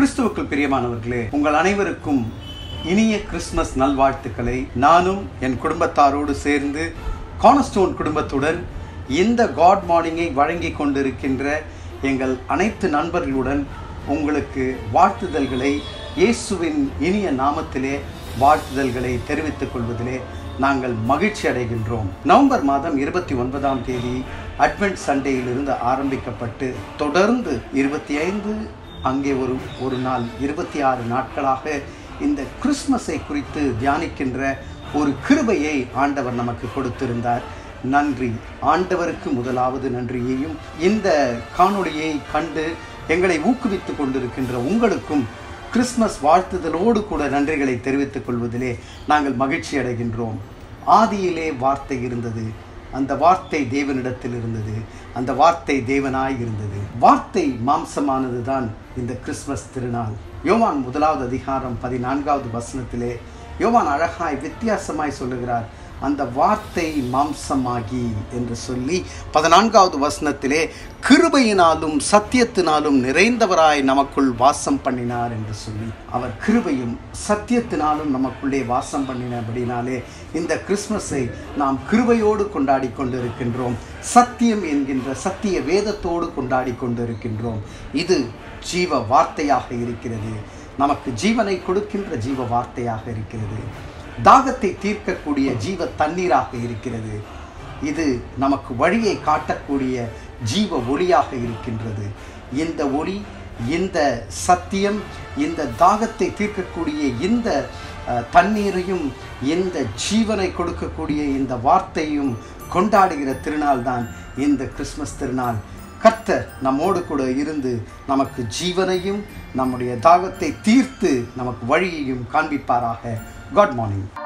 கிறிஸ்துவுக்குள் பிரியமானவர்களே உங்கள் அனைவருக்கும் இனிய கிறிஸ்மஸ் நல்வாழ்த்துக்களை நானும் என் குடும்பத்தாரோடு சேர்ந்து கானஸ்டோன் குடும்பத்துடன் இந்த காட் மார்னிங்கை வழங்கி கொண்டிருக்கின்ற எங்கள் அனைத்து நண்பர்களுடன் உங்களுக்கு வாழ்த்துதல்களை இயேசுவின் இனிய நாமத்திலே வாழ்த்துதல்களை தெரிவித்துக் கொள்வதிலே நாங்கள் மகிழ்ச்சி அடைகின்றோம் நவம்பர் மாதம் இருபத்தி ஒன்பதாம் தேதி அட்வென்ட் சண்டேயிலிருந்து ஆரம்பிக்கப்பட்டு தொடர்ந்து இருபத்தி ஐந்து அங்கே ஒரு ஒரு நாள் இருபத்தி ஆறு நாட்களாக இந்த கிறிஸ்மஸை குறித்து தியானிக்கின்ற ஒரு கிருபையை ஆண்டவர் நமக்கு கொடுத்திருந்தார் நன்றி ஆண்டவருக்கு முதலாவது நன்றியையும் இந்த காணொளியை கண்டு எங்களை ஊக்குவித்து கொண்டிருக்கின்ற உங்களுக்கும் கிறிஸ்மஸ் வாழ்த்துதலோடு கூட நன்றிகளை தெரிவித்துக் கொள்வதிலே நாங்கள் மகிழ்ச்சி அடைகின்றோம் ஆதியிலே வார்த்தை இருந்தது அந்த வார்த்தை தேவனிடத்தில் இருந்தது அந்த வார்த்தை தேவனாய் இருந்தது வார்த்தை மாம்சமானது தான் இந்த கிறிஸ்மஸ் திருநாள் யோவான் முதலாவது அதிகாரம் பதினான்காவது வசனத்திலே யோவான் அழகாய் வித்தியாசமாய் சொல்லுகிறார் அந்த வார்த்தை மாம்சமாகி என்று சொல்லி பதினான்காவது வசனத்திலே கிருபையினாலும் சத்தியத்தினாலும் நிறைந்தவராய் நமக்குள் வாசம் பண்ணினார் என்று சொல்லி அவர் கிருபையும் சத்தியத்தினாலும் நமக்குள்ளே வாசம் பண்ணினபடினாலே இந்த கிறிஸ்மஸை நாம் கிருபையோடு கொண்டாடி கொண்டிருக்கின்றோம் சத்தியம் என்கின்ற சத்திய வேதத்தோடு கொண்டாடி கொண்டிருக்கின்றோம் இது ஜீவ வார்த்தையாக இருக்கிறது நமக்கு ஜீவனை கொடுக்கின்ற ஜீவ வார்த்தையாக இருக்கிறது தாகத்தை தீர்க்கக்கூடிய ஜீவ தண்ணீராக இருக்கிறது இது நமக்கு வழியை காட்டக்கூடிய ஜீவ ஒளியாக இருக்கின்றது இந்த ஒளி இந்த சத்தியம் இந்த தாகத்தை தீர்க்கக்கூடிய இந்த அஹ், தண்ணீரையும் இந்த ஜீவனை கொடுக்கக்கூடிய இந்த வார்த்தையும் கொண்டாடுகிற திருநாள் தான் இந்த கிறிஸ்மஸ் திருநாள் கர்த்தர் நம்மோடு கூட இருந்து நமக்கு ஜீவனையும் நம்முடைய தாகத்தை தீர்த்து நமக்கு வழியையும் காண்பிப்பாராக காட் மார்னிங்